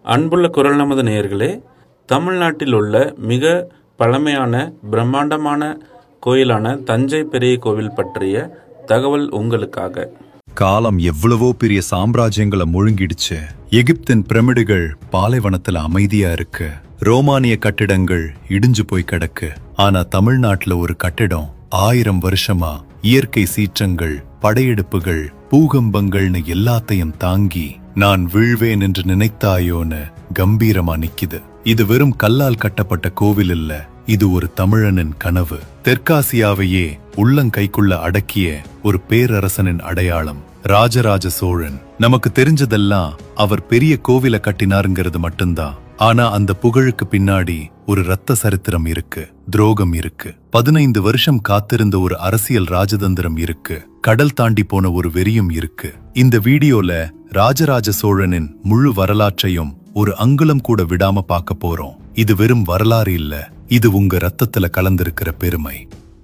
அன்புள்ள குரல் நமது நேயர்களே தமிழ்நாட்டில் உள்ள மிக பழமையான பிரம்மாண்டமான கோயிலான தஞ்சை பெரிய கோவில் பற்றிய தகவல் உங்களுக்காக காலம் எவ்வளவோ பெரிய சாம்ராஜ்யங்களை முழுங்கிடுச்சு எகிப்தின் பிரமிடுகள் பாலைவனத்துல அமைதியா இருக்கு ரோமானிய கட்டிடங்கள் இடிஞ்சு போய் கிடக்கு ஆனா தமிழ்நாட்டுல ஒரு கட்டிடம் ஆயிரம் வருஷமா இயற்கை சீற்றங்கள் படையெடுப்புகள் பூகம்பங்கள்னு எல்லாத்தையும் தாங்கி நான் வீழ்வேன் என்று நினைத்தாயோன்னு கம்பீரமா நிக்குது இது வெறும் கல்லால் கட்டப்பட்ட கோவில் இல்ல இது ஒரு தமிழனின் கனவு தெற்காசியாவையே உள்ளங்கைக்குள்ள அடக்கிய ஒரு பேரரசனின் அடையாளம் ராஜராஜ சோழன் நமக்கு தெரிஞ்சதெல்லாம் அவர் பெரிய கோவில கட்டினாருங்கிறது மட்டும்தான் ஆனா அந்த புகழுக்கு பின்னாடி ஒரு ரத்த சரித்திரம் இருக்கு துரோகம் இருக்கு பதினைந்து வருஷம் காத்திருந்த ஒரு அரசியல் ராஜதந்திரம் இருக்கு கடல் தாண்டி போன ஒரு வெறியும் இருக்கு இந்த வீடியோல ராஜராஜ சோழனின் முழு வரலாற்றையும் ஒரு அங்குலம் கூட விடாம பார்க்க போறோம் இது வெறும் வரலாறு இல்ல இது உங்க ரத்தத்துல கலந்திருக்கிற பெருமை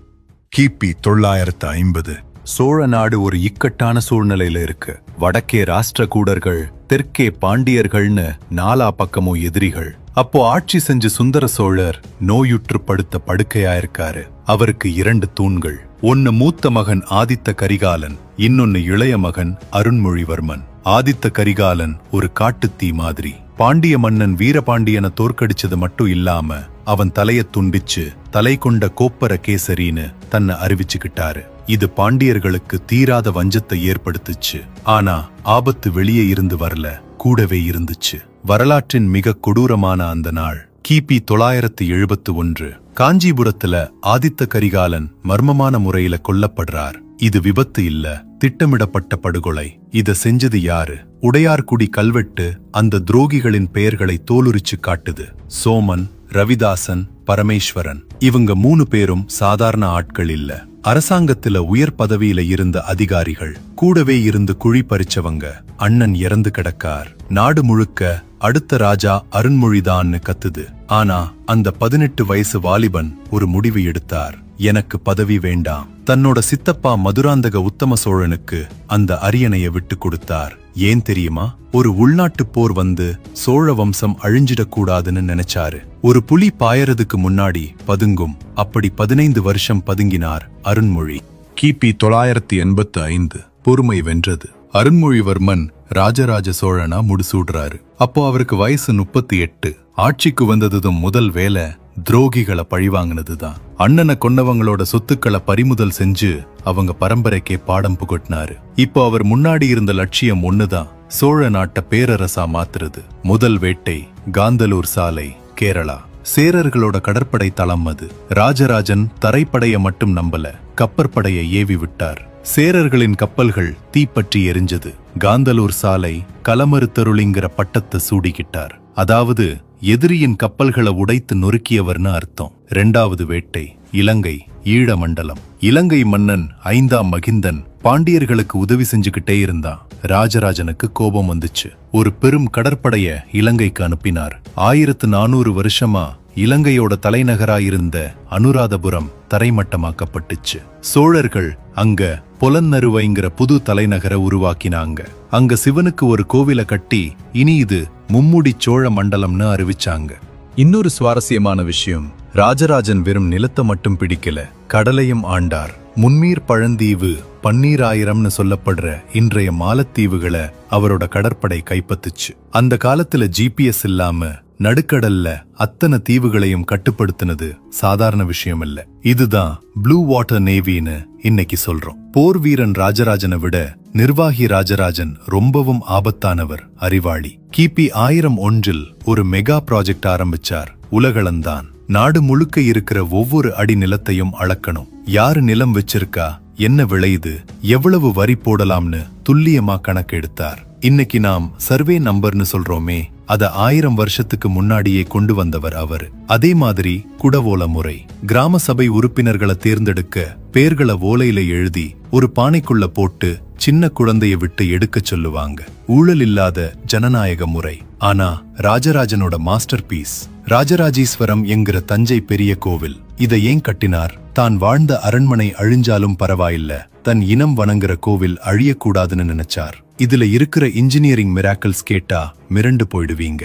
கிபி தொள்ளாயிரத்து ஐம்பது சோழ நாடு ஒரு இக்கட்டான சூழ்நிலையில இருக்கு வடக்கே ராஷ்டிரகூடர்கள் தெற்கே பாண்டியர்கள்னு நாலா பக்கமும் எதிரிகள் அப்போ ஆட்சி செஞ்ச சுந்தர சோழர் நோயுற்று படுத்த படுக்கையா இருக்காரு அவருக்கு இரண்டு தூண்கள் ஒன்னு மூத்த மகன் ஆதித்த கரிகாலன் இன்னொன்னு இளைய மகன் அருண்மொழிவர்மன் ஆதித்த கரிகாலன் ஒரு காட்டுத்தீ மாதிரி பாண்டிய மன்னன் வீரபாண்டியனை தோற்கடிச்சது மட்டும் இல்லாம அவன் தலைய துண்டிச்சு தலை கொண்ட கோப்பர கேசரின்னு தன்னை அறிவிச்சுக்கிட்டாரு இது பாண்டியர்களுக்கு தீராத வஞ்சத்தை ஏற்படுத்துச்சு ஆனா ஆபத்து வெளியே இருந்து வரல கூடவே இருந்துச்சு வரலாற்றின் மிக கொடூரமான அந்த நாள் கிபி தொள்ளாயிரத்து எழுபத்து ஒன்று காஞ்சிபுரத்துல ஆதித்த கரிகாலன் மர்மமான முறையில கொல்லப்படுறார் இது விபத்து இல்ல திட்டமிடப்பட்ட படுகொலை இத செஞ்சது யாரு உடையார்குடி கல்வெட்டு அந்த துரோகிகளின் பெயர்களை தோலுரிச்சு காட்டுது சோமன் ரவிதாசன் பரமேஸ்வரன் இவங்க மூணு பேரும் சாதாரண ஆட்கள் இல்ல அரசாங்கத்துல உயர் பதவியில இருந்த அதிகாரிகள் கூடவே இருந்து குழி பறிச்சவங்க அண்ணன் இறந்து கிடக்கார் நாடு முழுக்க அடுத்த ராஜா அருண்மொழிதான்னு கத்துது ஆனா அந்த பதினெட்டு வயசு வாலிபன் ஒரு முடிவு எடுத்தார் எனக்கு பதவி வேண்டாம் தன்னோட சித்தப்பா மதுராந்தக உத்தம சோழனுக்கு அந்த அரியணைய விட்டு கொடுத்தார் ஏன் தெரியுமா ஒரு உள்நாட்டு போர் வந்து சோழ வம்சம் அழிஞ்சிடக்கூடாதுன்னு நினைச்சாரு ஒரு புலி பாயறதுக்கு முன்னாடி பதுங்கும் அப்படி பதினைந்து வருஷம் பதுங்கினார் அருண்மொழி கிபி தொள்ளாயிரத்தி எண்பத்து ஐந்து பொறுமை வென்றது அருண்மொழிவர்மன் ராஜராஜ சோழனா முடிசூடுறாரு அப்போ அவருக்கு வயசு முப்பத்தி எட்டு ஆட்சிக்கு வந்ததும் முதல் வேலை துரோகிகளை பழிவாங்கினதுதான் அண்ணனை கொன்னவங்களோட சொத்துக்களை பறிமுதல் செஞ்சு அவங்க பரம்பரைக்கே பாடம் புகட்டினாரு இப்போ அவர் முன்னாடி இருந்த லட்சியம் ஒண்ணுதான் சோழ நாட்டை பேரரசா மாத்துறது முதல் வேட்டை காந்தலூர் சாலை கேரளா சேரர்களோட கடற்படை தளம் அது ராஜராஜன் தரைப்படைய மட்டும் நம்பல கப்பற்படையை ஏவி விட்டார் சேரர்களின் கப்பல்கள் தீப்பற்றி எரிஞ்சது காந்தலூர் சாலை கலமறுத்தருளிங்கிற பட்டத்தை சூடிக்கிட்டார் அதாவது எதிரியின் கப்பல்களை உடைத்து நொறுக்கியவர்னு அர்த்தம் இரண்டாவது வேட்டை இலங்கை ஈழ மண்டலம் இலங்கை மன்னன் ஐந்தாம் மகிந்தன் பாண்டியர்களுக்கு உதவி செஞ்சுக்கிட்டே இருந்தான் ராஜராஜனுக்கு கோபம் வந்துச்சு ஒரு பெரும் கடற்படைய இலங்கைக்கு அனுப்பினார் ஆயிரத்து நானூறு வருஷமா இலங்கையோட தலைநகராயிருந்த அனுராதபுரம் தரைமட்டமாக்கப்பட்டுச்சு சோழர்கள் அங்க பொலன்னருவைங்கிற புது தலைநகரை உருவாக்கினாங்க அங்க சிவனுக்கு ஒரு கோவிலை கட்டி இனி இது மும்முடி சோழ மண்டலம்னு அறிவிச்சாங்க இன்னொரு சுவாரஸ்யமான விஷயம் ராஜராஜன் வெறும் நிலத்தை மட்டும் பிடிக்கல கடலையும் ஆண்டார் முன்மீர் பழந்தீவு பன்னீராயிரம்னு சொல்லப்படுற இன்றைய மாலத்தீவுகளை அவரோட கடற்படை கைப்பத்துச்சு அந்த காலத்துல ஜிபிஎஸ் இல்லாம நடுக்கடல்ல அத்தனை தீவுகளையும் கட்டுப்படுத்தினது சாதாரண விஷயம் இல்ல இதுதான் ப்ளூ வாட்டர் நேவின்னு இன்னைக்கு சொல்றோம் போர் வீரன் ராஜராஜனை விட நிர்வாகி ராஜராஜன் ரொம்பவும் ஆபத்தானவர் அறிவாளி கிபி ஆயிரம் ஒன்றில் ஒரு மெகா ப்ராஜெக்ட் ஆரம்பிச்சார் உலகளந்தான் நாடு முழுக்க இருக்கிற ஒவ்வொரு அடி நிலத்தையும் அளக்கணும் யாரு நிலம் வச்சிருக்கா என்ன விளையுது எவ்வளவு வரி போடலாம்னு துல்லியமா கணக்கெடுத்தார் இன்னைக்கு நாம் சர்வே நம்பர்னு சொல்றோமே அத ஆயிரம் வருஷத்துக்கு முன்னாடியே கொண்டு வந்தவர் அவர் அதே மாதிரி குடவோல முறை கிராம சபை உறுப்பினர்களை தேர்ந்தெடுக்க பேர்களை ஓலையில எழுதி ஒரு பானைக்குள்ள போட்டு சின்ன குழந்தைய விட்டு எடுக்கச் சொல்லுவாங்க ஊழல் இல்லாத ஜனநாயக முறை ஆனா ராஜராஜனோட மாஸ்டர் பீஸ் ராஜராஜீஸ்வரம் என்கிற தஞ்சை பெரிய கோவில் இதை ஏன் கட்டினார் தான் வாழ்ந்த அரண்மனை அழிஞ்சாலும் பரவாயில்ல தன் இனம் வணங்குற கோவில் அழியக்கூடாதுன்னு நினைச்சார் இதுல இருக்கிற இன்ஜினியரிங் மிராக்கிள்ஸ் கேட்டா மிரண்டு போயிடுவீங்க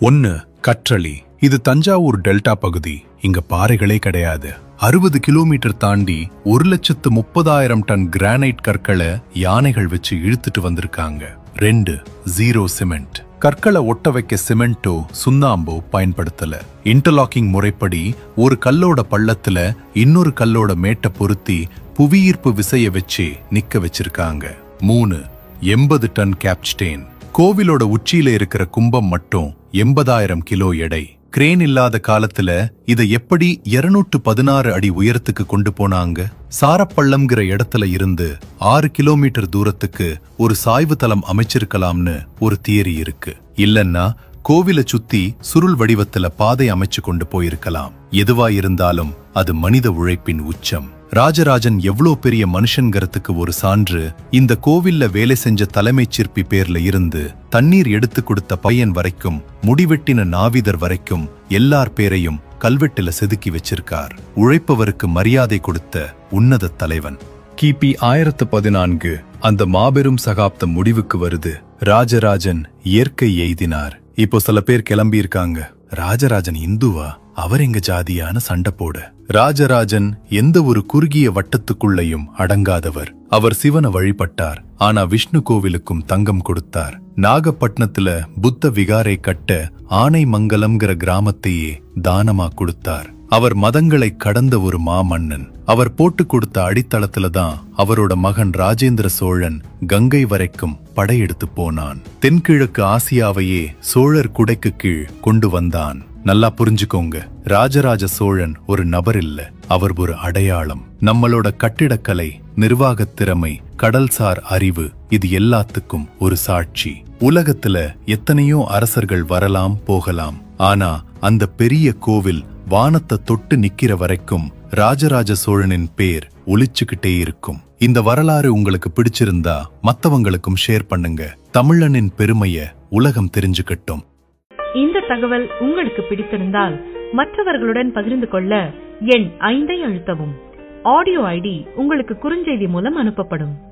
ஒன்னு கற்றளி இது தஞ்சாவூர் டெல்டா பகுதி இங்க பாறைகளே கிடையாது அறுபது கிலோமீட்டர் தாண்டி ஒரு லட்சத்து முப்பதாயிரம் டன் கிரானைட் கற்களை யானைகள் வச்சு இழுத்துட்டு வந்திருக்காங்க ரெண்டு ஜீரோ சிமெண்ட் கற்களை ஒட்ட வைக்க சிமெண்டோ சுண்ணாம்போ பயன்படுத்தல இன்டர்லாக்கிங் முறைப்படி ஒரு கல்லோட பள்ளத்துல இன்னொரு கல்லோட மேட்டை பொருத்தி புவியீர்ப்பு விசைய வச்சு நிக்க வச்சிருக்காங்க மூணு எண்பது டன் கேப்ஸ்டேன் கோவிலோட உச்சியில இருக்கிற கும்பம் மட்டும் எண்பதாயிரம் கிலோ எடை கிரேன் இல்லாத காலத்துல இதை எப்படி 216 பதினாறு அடி உயரத்துக்கு கொண்டு போனாங்க சாரப்பள்ளம்ங்கிற இடத்துல இருந்து ஆறு கிலோமீட்டர் தூரத்துக்கு ஒரு சாய்வு தளம் அமைச்சிருக்கலாம்னு ஒரு தியரி இருக்கு இல்லன்னா கோவிலை சுத்தி சுருள் வடிவத்துல பாதை அமைச்சு கொண்டு போயிருக்கலாம் எதுவா இருந்தாலும் அது மனித உழைப்பின் உச்சம் ராஜராஜன் எவ்ளோ பெரிய மனுஷன்கிறதுக்கு ஒரு சான்று இந்த கோவில்ல வேலை செஞ்ச தலைமைச் சிற்பி பேர்ல இருந்து தண்ணீர் எடுத்து கொடுத்த பையன் வரைக்கும் முடிவெட்டின நாவிதர் வரைக்கும் எல்லார் பேரையும் கல்வெட்டுல செதுக்கி வச்சிருக்கார் உழைப்பவருக்கு மரியாதை கொடுத்த உன்னத தலைவன் கிபி ஆயிரத்து பதினான்கு அந்த மாபெரும் சகாப்தம் முடிவுக்கு வருது ராஜராஜன் இயற்கை எய்தினார் இப்போ சில பேர் கிளம்பி இருக்காங்க ராஜராஜன் இந்துவா அவர் எங்க ஜாதியான சண்டை போட ராஜராஜன் எந்த ஒரு குறுகிய வட்டத்துக்குள்ளேயும் அடங்காதவர் அவர் சிவனை வழிபட்டார் ஆனா விஷ்ணு கோவிலுக்கும் தங்கம் கொடுத்தார் நாகப்பட்டினத்துல புத்த விகாரை கட்ட ஆனைமங்கலம்ங்கிற கிராமத்தையே தானமா கொடுத்தார் அவர் மதங்களை கடந்த ஒரு மாமன்னன் அவர் போட்டு கொடுத்த அடித்தளத்துல தான் அவரோட மகன் ராஜேந்திர சோழன் கங்கை வரைக்கும் படையெடுத்து போனான் தென்கிழக்கு ஆசியாவையே சோழர் குடைக்கு கீழ் கொண்டு வந்தான் நல்லா புரிஞ்சுக்கோங்க ராஜராஜ சோழன் ஒரு நபர் இல்ல அவர் ஒரு அடையாளம் நம்மளோட கட்டிடக்கலை நிர்வாகத் திறமை கடல்சார் அறிவு இது எல்லாத்துக்கும் ஒரு சாட்சி உலகத்துல எத்தனையோ அரசர்கள் வரலாம் போகலாம் ஆனா அந்த பெரிய கோவில் வானத்தை தொட்டு நிக்கிற வரைக்கும் ராஜராஜ சோழனின் பேர் ஒலிச்சுக்கிட்டே இருக்கும் இந்த வரலாறு உங்களுக்கு பிடிச்சிருந்தா மத்தவங்களுக்கும் ஷேர் பண்ணுங்க தமிழனின் பெருமைய உலகம் தெரிஞ்சுக்கட்டும் இந்த தகவல் உங்களுக்கு பிடித்திருந்தால் மற்றவர்களுடன் பகிர்ந்து கொள்ள எண் ஐந்தை அழுத்தவும் ஆடியோ ஐடி உங்களுக்கு குறுஞ்செய்தி மூலம் அனுப்பப்படும்